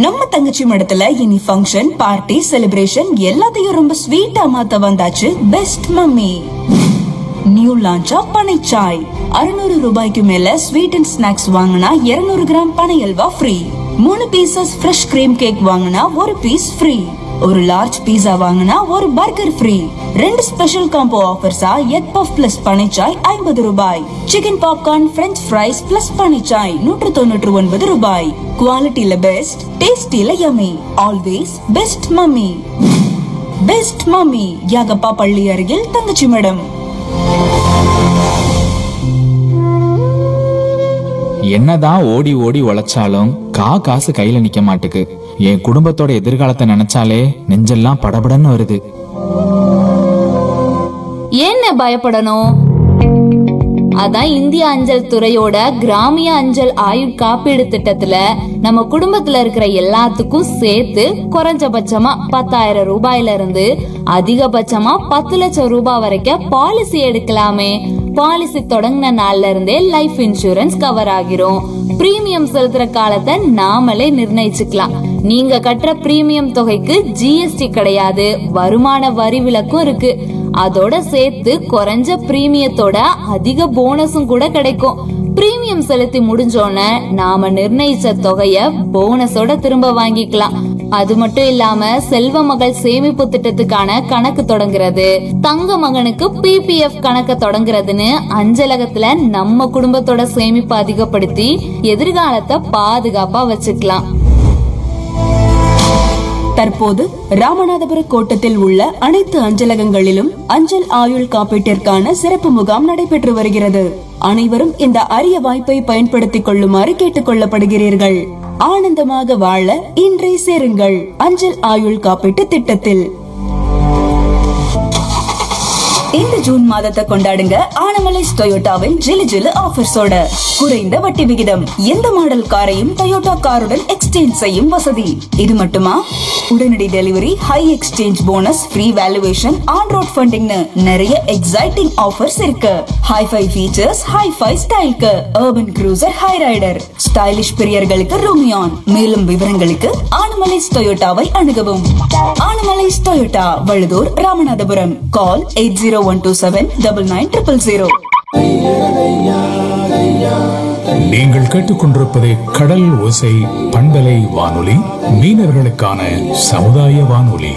நம்ம தங்கச்சி மடத்துல இனி ஃபங்க்ஷன் பார்ட்டி செலிப்ரேஷன் எல்லாத்தையும் ரொம்ப ஸ்வீட்டா மாத்த வந்தாச்சு பெஸ்ட் மம்மி நியூ லான்ச்சா பனைச்சாய் அறுநூறு ரூபாய்க்கு மேல ஸ்வீட் அண்ட் ஸ்நாக்ஸ் வாங்கினா 200 கிராம் பனை அல்வா ஃப்ரீ மூணு பீசஸ் ஃப்ரெஷ் கிரீம் கேக் வாங்கினா ஒரு பீஸ் ஃப்ரீ ஒரு லார்ஜ் பீஸா வாங்கினா ஒரு பர்கர் ஃப்ரீ ரெண்டு ஸ்பெஷல் காம்போ ஆஃபர்ஸா எக் பஃப் பிளஸ் பனைச்சாய் ஐம்பது ரூபாய் chicken popcorn French fries plus பனைச்சாய் நூற்று தொண்ணூற்று ஒன்பது ரூபாய் குவாலிட்டியில பெஸ்ட் டேஸ்டில yummy always best mummy best mummy Yagappa பள்ளி அருகில் தங்கச்சி மேடம் என்னதான் ஓடி ஓடி உழைச்சாலும் கா காசு கையில நிக்க மாட்டுக்கு என் குடும்பத்தோட எதிர்காலத்தை நினைச்சாலே நெஞ்செல்லாம் படபடன்னு வருது ஏன்னு பயப்படணும் அதான் இந்திய அஞ்சல் துறையோட கிராமிய அஞ்சல் ஆயுட் காப்பீடு திட்டத்துல நம்ம குடும்பத்துல இருக்கிற எல்லாத்துக்கும் சேர்த்து குறைஞ்சபட்சமா பத்தாயிரம் ரூபாயில இருந்து அதிகபட்சமா பத்து லட்சம் ரூபாய் வரைக்கும் பாலிசி எடுக்கலாமே பாலிசி தொடங்கின நாள்ல இருந்தே லைஃப் இன்சூரன்ஸ் கவர் ஆகிரும் பிரீமியம் செலுத்துற காலத்தை நாமளே நிர்ணயிச்சுக்கலாம் நீங்க கட்டுற பிரீமியம் தொகைக்கு ஜிஎஸ்டி கிடையாது வருமான வரி விலக்கும் இருக்கு அதோட சேர்த்து குறைஞ்ச பிரீமியத்தோட அதிக போனஸும் கூட கிடைக்கும் பிரீமியம் செலுத்தி முடிஞ்சோன நாம நிர்ணயிச்ச தொகைய போனஸோட திரும்ப வாங்கிக்கலாம் அது மட்டும் இல்லாம செல்வ மகள் சேமிப்பு திட்டத்துக்கான கணக்கு தொடங்குறது தங்க மகனுக்கு பிபிஎஃப் கணக்க தொடங்குறதுன்னு அஞ்சலகத்துல நம்ம குடும்பத்தோட சேமிப்பு அதிகப்படுத்தி எதிர்காலத்தை பாதுகாப்பா வச்சுக்கலாம் தற்போது ராமநாதபுர கோட்டத்தில் உள்ள அனைத்து அஞ்சலகங்களிலும் அஞ்சல் ஆயுள் காப்பீட்டிற்கான சிறப்பு முகாம் நடைபெற்று வருகிறது அனைவரும் இந்த அரிய வாய்ப்பை பயன்படுத்திக் கொள்ளுமாறு கேட்டுக் கொள்ளப்படுகிறீர்கள் ஆனந்தமாக வாழ இன்றே சேருங்கள் அஞ்சல் ஆயுள் காப்பீட்டு திட்டத்தில் இந்த ஜூன் மாதத்தை கொண்டாடுங்க ஆனமலைஸ் டொயோட்டாவின் ஜிலு ஜிலு ஆஃபர்ஸோட குறைந்த வட்டி விகிதம் எந்த மாடல் காரையும் டொயோட்டா காருடன் எக்ஸ்சேஞ்ச் செய்யும் வசதி இது மட்டுமா உடனடி delivery high exchange bonus free valuation on road ஃபண்டிங்னு நிறைய எக்ஸைட்டிங் ஆஃபர்ஸ் இருக்கு ஹைஃபை ஃபீச்சர்ஸ் ஹைஃபை ஸ்டைல்க்கு urban cruiser Hyryder stylish பிரியர்களுக்கு ரூமியான் மேலும் விவரங்களுக்கு ஆனமலைஸ் டொயோட்டாவை அணுகவும் Anamalais Toyota Vazhuthur Ramanathapuram call eight zero one two seven double nine triple zero நீங்கள் கேட்டுக்கொண்டிருப்பது கடல் ஓசை பண்பலை வானொலி மீனவர்களுக்கான சமுதாய வானொலி